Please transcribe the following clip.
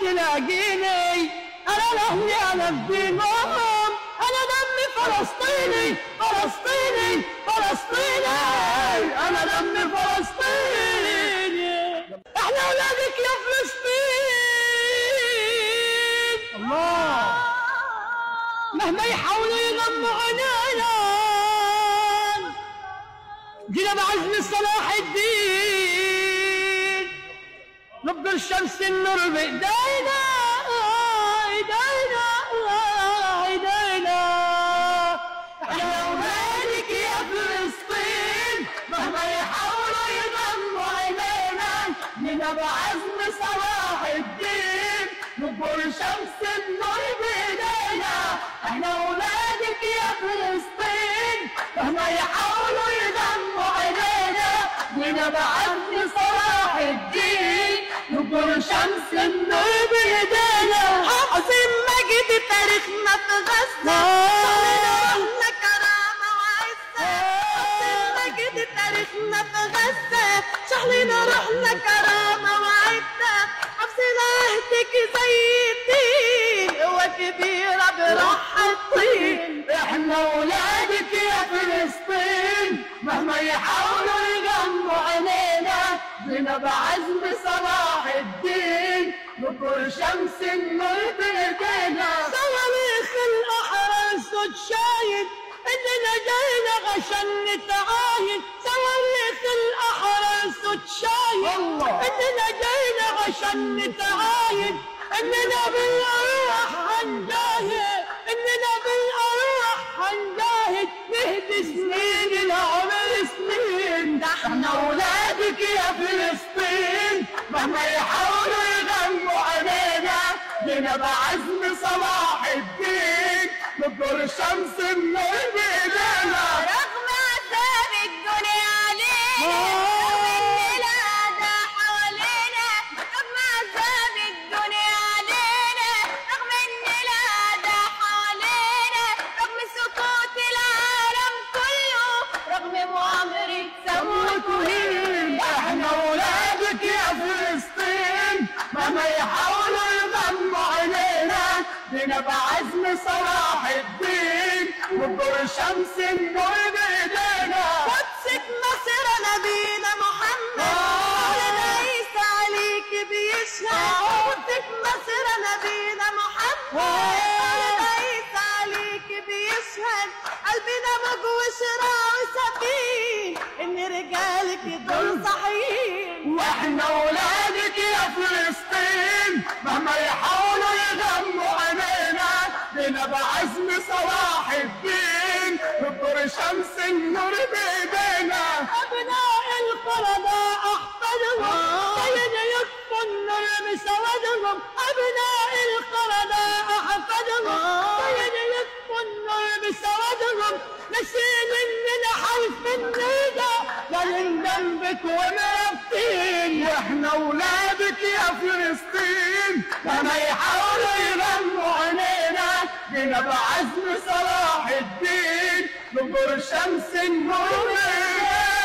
تلاقيني انا لهني انا بدينهم انا دمي فلسطيني فلسطيني فلسطيني انا دمي فلسطيني احنا اولادك يا فلسطين الله مهما يحاولوا يغموا عينينا جينا بعزم صلاح الدين نبض الشمس النور بايدينا ايدينا ايدينا احنا اولادك يا فلسطين مهما يحاولوا يغموا عينينا جينا بعزم صلاح الدين نبض شمس النور بايدينا احنا اولادك يا فلسطين مهما يحاولوا يغموا عينينا جينا بعزم صلاح الدين نبض شمس النور بايدينا عظيم مجد تاريخنا في غزة صلينا كرامة وعزة عظيم مجد تاريخنا في غزة شحلنا روحنا كرامة وعزة حفظنا عهدك زي الدين قوة كبيرة براح الطين احنا ولادك يا فلسطين مهما يحاولوا يغموا عينينا بنا بعزم صلاح الدين نكر شمس النور بايدينا صواريخ الاحرار صوت شايد اننا جاينا عشان نتعاين صواريخ الاحرار صوت شايد اننا جاينا عشان نتعاين اننا بالارواح هنجاهد اننا بالارواح هنجاهد نهدي سنين العمر سنين ده احنا ولادك يا فلسطين مهما يحاولوا يغموا علينا جينا بعزم صلاح الدين نبدر شمس النور بايدينا رغم عذاب الدنيا علينا رغم ان الاعداء حوالينا رغم عذاب الدنيا علينا رغم ان الاعداء حوالينا رغم سكوت العالم كله رغم مؤامرة تموت وهين احنا ولادك يا فلسطين مهما يحاولوا يغموا علينا بنا بعزم صلاح الدين نبدر شمس النور بايدينا قدسك مصر نبينا محمد ولد عيسى عليك بيشهد قدسك مصر نبينا محمد ولد عيسى عليك بيشهد قلبنا مجوش راعي سفين ان رجالك دول صحيين واحنا ولادك يا فلسطين مهما يحاولوا يغموا علينا بنا بعزم صلاح الدين نبدر شمس النور بايدينا ابناء القرباء احفادهم طيب يطفوا النور بسوادهم ابناء القرباء احفادهم طيب يطفوا النور بسوادهم نشيل اننا حرف الندى لا نندم بك ونفتين واحنا ولادك يا فلسطين لما يحاولوا يغموا علينا جينا بعزم صلاح الدين ننظر شمس النور